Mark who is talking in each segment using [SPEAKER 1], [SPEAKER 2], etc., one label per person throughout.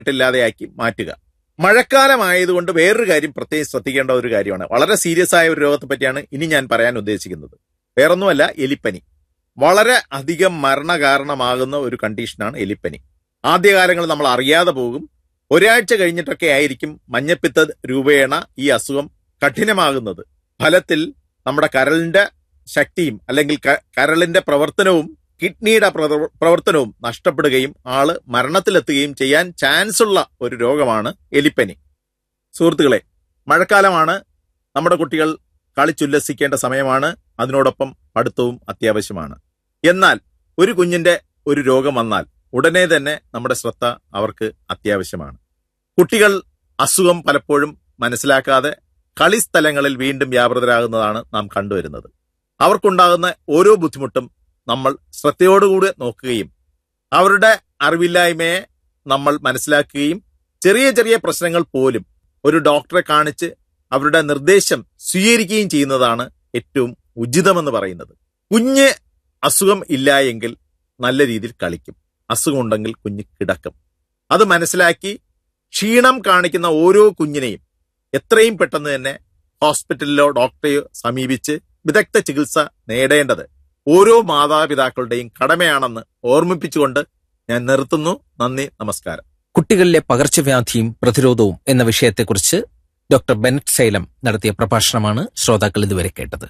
[SPEAKER 1] ഇല്ലാതെയാക്കി മാറ്റുക മഴക്കാലമായതുകൊണ്ട് വേറൊരു കാര്യം പ്രത്യേകം ശ്രദ്ധിക്കേണ്ട ഒരു കാര്യമാണ് വളരെ സീരിയസ് ആയ ഒരു രോഗത്തെ പറ്റിയാണ് ഇനി ഞാൻ പറയാൻ ഉദ്ദേശിക്കുന്നത് വേറൊന്നുമല്ല എലിപ്പനി വളരെ അധികം മരണകാരണമാകുന്ന ഒരു കണ്ടീഷനാണ് എലിപ്പനി ആദ്യകാലങ്ങളിൽ നമ്മൾ അറിയാതെ പോകും ഒരാഴ്ച കഴിഞ്ഞിട്ടൊക്കെ ആയിരിക്കും മഞ്ഞപ്പിത്ത രൂപേണ ഈ അസുഖം കഠിനമാകുന്നത് ഫലത്തിൽ നമ്മുടെ കരളിന്റെ ശക്തിയും അല്ലെങ്കിൽ ക- കരളിന്റെ പ്രവർത്തനവും കിഡ്നിയുടെ പ്രവർ- പ്രവർത്തനവും നഷ്ടപ്പെടുകയും ആള് മരണത്തിലെത്തുകയും ചെയ്യാൻ ചാൻസ് ഉള്ള ഒരു രോഗമാണ് എലിപ്പനി സുഹൃത്തുക്കളെ മഴക്കാലമാണ് നമ്മുടെ കുട്ടികൾ കളിച്ചുല്ലസിക്കേണ്ട സമയമാണ് അതിനോടൊപ്പം പഠിത്തവും അത്യാവശ്യമാണ് എന്നാൽ ഒരു കുഞ്ഞിന്റെ ഒരു രോഗം വന്നാൽ ഉടനെ തന്നെ നമ്മുടെ ശ്രദ്ധ അവർക്ക് അത്യാവശ്യമാണ് കുട്ടികൾ അസുഖം പലപ്പോഴും മനസ്സിലാക്കാതെ കളിസ്ഥലങ്ങളിൽ വീണ്ടും വ്യാപൃതരാകുന്നതാണ് നാം കണ്ടുവരുന്നത് അവർക്കുണ്ടാകുന്ന ഓരോ ബുദ്ധിമുട്ടും നമ്മൾ ശ്രദ്ധയോടുകൂടി നോക്കുകയും അവരുടെ അറിവില്ലായ്മയെ നമ്മൾ മനസ്സിലാക്കുകയും ചെറിയ ചെറിയ പ്രശ്നങ്ങൾ പോലും ഒരു ഡോക്ടറെ കാണിച്ച് അവരുടെ നിർദ്ദേശം സ്വീകരിക്കുകയും ചെയ്യുന്നതാണ് ഏറ്റവും ഉചിതമെന്ന് പറയുന്നത് കുഞ്ഞ് അസുഖം ഇല്ല എങ്കിൽ നല്ല രീതിയിൽ കളിക്കും അസുഖമുണ്ടെങ്കിൽ കുഞ്ഞ് കിടക്കും അത് മനസ്സിലാക്കി ക്ഷീണം കാണിക്കുന്ന ഓരോ കുഞ്ഞിനെയും എത്രയും പെട്ടെന്ന് തന്നെ ഹോസ്പിറ്റലിലോ ഡോക്ടറെയോ സമീപിച്ച് വിദഗ്ധ ചികിത്സ നേടേണ്ടത് ഓരോ മാതാപിതാക്കളുടെയും കടമയാണെന്ന് ഓർമ്മിപ്പിച്ചുകൊണ്ട് ഞാൻ നിർത്തുന്നു നന്ദി നമസ്കാരം
[SPEAKER 2] കുട്ടികളിലെ പകർച്ചവ്യാധിയും പ്രതിരോധവും എന്ന വിഷയത്തെക്കുറിച്ച് ഡോക്ടർ ബെനറ്റ് സൈലം നടത്തിയ പ്രഭാഷണമാണ് ശ്രോതാക്കൾ ഇതുവരെ കേട്ടത്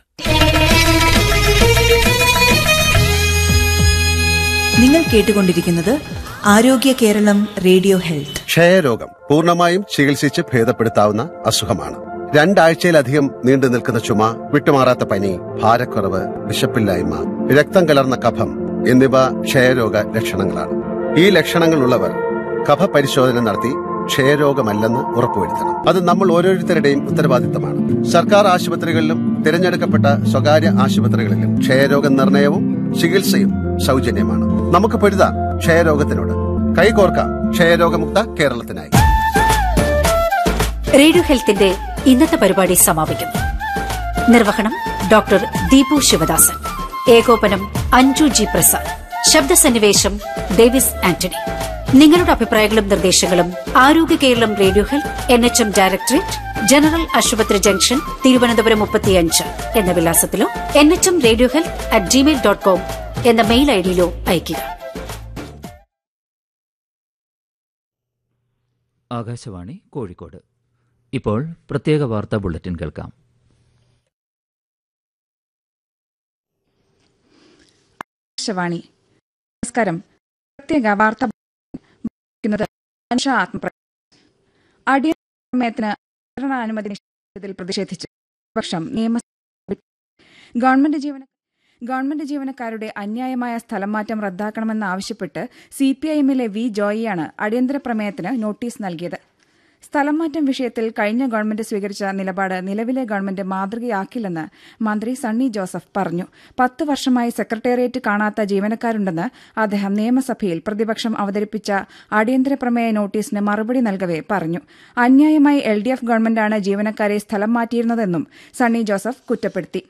[SPEAKER 3] നിങ്ങൾ കേട്ടുകൊണ്ടിരിക്കുന്നത് ആരോഗ്യ കേരളം റേഡിയോ ഹെൽത്ത്
[SPEAKER 4] ക്ഷയരോഗം പൂർണ്ണമായും ചികിത്സിച്ച് ഭേദപ്പെടുത്താവുന്ന അസുഖമാണ് രണ്ടാഴ്ചയിലധികം നീണ്ടു നിൽക്കുന്ന ചുമ വിട്ടുമാറാത്ത പനി ഭാരക്കുറവ് വിശപ്പില്ലായ്മ രക്തം കലർന്ന കഫം എന്നിവ ക്ഷയരോഗ ലക്ഷണങ്ങളാണ് ഈ ലക്ഷണങ്ങളുള്ളവർ കഫ പരിശോധന നടത്തി ക്ഷയരോഗമല്ലെന്ന് ഉറപ്പുവരുത്തണം അത് നമ്മൾ ഓരോരുത്തരുടെയും ഉത്തരവാദിത്തമാണ് സർക്കാർ ആശുപത്രികളിലും തിരഞ്ഞെടുക്കപ്പെട്ട സ്വകാര്യ ആശുപത്രികളിലും ക്ഷയരോഗ നിർണയവും ചികിത്സയും സൗജന്യമാണ് നമുക്ക് പൊരുതാം ക്ഷയരോഗത്തിനോട് കൈകോർക്കാം ക്ഷയരോഗമുക്ത കേരളത്തിനായി
[SPEAKER 5] റേഡിയോ ഹെൽത്തിന്റെ ഇന്നത്തെ പരിപാടി സമാപിക്കുന്നു നിർവഹണം ഡോക്ടർ ദീപു ശിവദാസൻ ഏകോപനം അഞ്ജു ജി പ്രസാദ് ശബ്ദസന്നിവേശം ഡേവിസ് ആന്റണി നിങ്ങളുടെ അഭിപ്രായങ്ങളും നിർദ്ദേശങ്ങളും Arogya Keralam radio health N H M directorate general ആശുപത്രി ജംഗ്ഷൻ തിരുവനന്തപുരം മുപ്പത്തിയഞ്ച് എന്ന വിലാസത്തിലോ N H M radio health at Gmail dot com എന്ന മെയിൽ ഐഡിയിലോ അയയ്ക്കുക
[SPEAKER 6] ആകാശവാണി കോഴിക്കോട് ഇപ്പോൾ പ്രത്യേക വാർത്താ ബുള്ളറ്റിൻ കേൾക്കാം
[SPEAKER 7] ആകാശവാണി നമസ്കാരം പ്രത്യേക വാർത്ത വായിക്കുന്നത് അനുഷ ആത്മപ്ര അടിയന്തരപ്രമേയത്തിന് ഭരണാനുമതി നിഷേധിച്ചതിൽ പ്രതിഷേധിച്ച് പ്രതിപക്ഷം നിയമസഭ ഗവൺമെന്റ് ജീവന ഗവൺമെന്റ് ജീവനക്കാരുടെ അന്യായമായ സ്ഥലം മാറ്റം റദ്ദാക്കണമെന്നാവശ്യപ്പെട്ട് സി പി ഐ എമ്മിലെ വി ജോയിയാണ് അടിയന്തര പ്രമേയത്തിന് നോട്ടീസ് നൽകിയത് സ്ഥലം മാറ്റം വിഷയത്തിൽ കഴിഞ്ഞ ഗവൺമെന്റ് സ്വീകരിച്ച നിലപാട് നിലവിലെ ഗവൺമെന്റ് മാതൃകയാക്കില്ലെന്ന് മന്ത്രി സണ്ണി ജോസഫ് പറഞ്ഞു പത്ത് വർഷമായി സെക്രട്ടേറിയറ്റ് കാണാത്ത ജീവനക്കാരുണ്ടെന്ന് അദ്ദേഹം നിയമസഭയിൽ പ്രതിപക്ഷം അവതരിപ്പിച്ച അടിയന്തര പ്രമേയ നോട്ടീസിന് മറുപടി നൽകവെ പറഞ്ഞു അന്യായമായി എൽ ഡി എഫ് ഗവൺമെന്റാണ് ജീവനക്കാരെ സ്ഥലം മാറ്റിയിരുന്നതെന്നും സണ്ണി ജോസഫ് കുറ്റപ്പെടുത്തി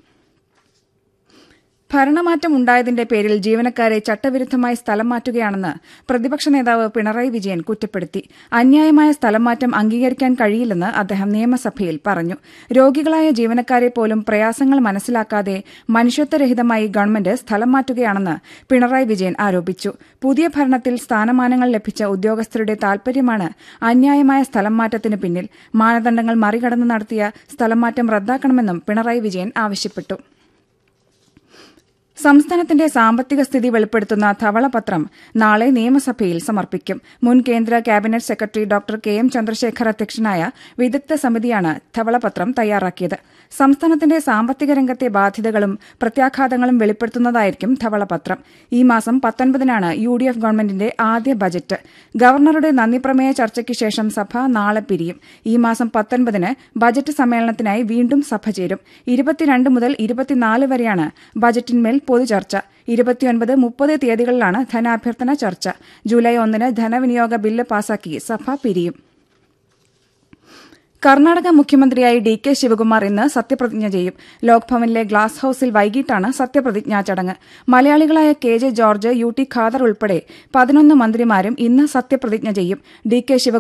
[SPEAKER 7] ഭരണമാറ്റം ഉണ്ടായതിന്റെ പേരിൽ ജീവനക്കാരെ ചട്ടവിരുദ്ധമായി സ്ഥലം മാറ്റുകയാണെന്ന് പ്രതിപക്ഷ നേതാവ് പിണറായി വിജയൻ കുറ്റപ്പെടുത്തി അന്യായമായ സ്ഥലം മാറ്റം അംഗീകരിക്കാൻ കഴിയില്ലെന്ന് അദ്ദേഹം നിയമസഭയിൽ പറഞ്ഞു രോഗികളായ ജീവനക്കാരെ പോലും പ്രയാസങ്ങൾ മനസ്സിലാക്കാതെ മനുഷ്യത്വരഹിതമായി ഗവൺമെന്റ് സ്ഥലം മാറ്റുകയാണെന്ന് പിണറായി വിജയൻ ആരോപിച്ചു പുതിയ ഭരണത്തിൽ സ്ഥാനമാനങ്ങൾ ലഭിച്ച ഉദ്യോഗസ്ഥരുടെ താൽപര്യമാണ് അന്യായമായ സ്ഥലം മാറ്റത്തിന് പിന്നിൽ മാനദണ്ഡങ്ങൾ മറികടന്ന് നടത്തിയ സ്ഥലം മാറ്റം റദ്ദാക്കണമെന്നും പിണറായി വിജയൻ ആവശ്യപ്പെട്ടു സംസ്ഥാനത്തിന്റെ സാമ്പത്തിക സ്ഥിതി വെളിപ്പെടുത്തുന്ന ധവളപത്രം നാളെ നിയമസഭയിൽ സമർപ്പിക്കും മുൻ കേന്ദ്ര cabinet secretary doctor K M Chandrasekhar അധ്യക്ഷനായ വിദഗ്ധ സമിതിയാണ് ധവളപത്രം തയ്യാറാക്കിയത് സംസ്ഥാനത്തിന്റെ സാമ്പത്തിക രംഗത്തെ ബാധ്യതകളും പ്രത്യാഘാതങ്ങളും വെളിപ്പെടുത്തുന്നതായിരിക്കും ധവളപത്രം ഈ മാസം പത്തൊൻപതിനാണ് യു ഡി എഫ് ഗവൺമെന്റിന്റെ ആദ്യ ബജറ്റ് ഗവർണറുടെ നന്ദിപ്രമേയ ചർച്ചയ്ക്ക് ശേഷം സഭ നാളെ പിരിയും ഈ മാസം പത്തൊൻപതിന് ബജറ്റ് സമ്മേളനത്തിനായി വീണ്ടും സഭ ചേരും ഇരുപത്തിരണ്ട് മുതൽ ഇരുപത്തിനാല് വരെയാണ് ബജറ്റിന്മേൽ പൊതുചർച്ച ഇരുപത്തിയൊൻപത് മുപ്പത് തീയതികളിലാണ് ധനാഭ്യർത്ഥന ചർച്ച ജൂലൈ ഒന്നിന് ധനവിനിയോഗ ബില്ല് പാസാക്കി സഭ പിരിയും കർണാടക മുഖ്യമന്ത്രിയായി ഡി കെ ശിവകുമാർ ഇന്ന് സത്യപ്രതിജ്ഞ ചെയ്യും ലോക്ഭവനിലെ ഗ്ലാസ് ഹൌസിൽ വൈകിട്ടാണ് സത്യപ്രതിജ്ഞാ ചടങ്ങ് മലയാളികളായ K J George U T Khader ഉൾപ്പെടെ പതിനൊന്ന് മന്ത്രിമാരും ഇന്ന് സത്യപ്രതിജ്ഞ ചെയ്യും ഡി കെ ശിവ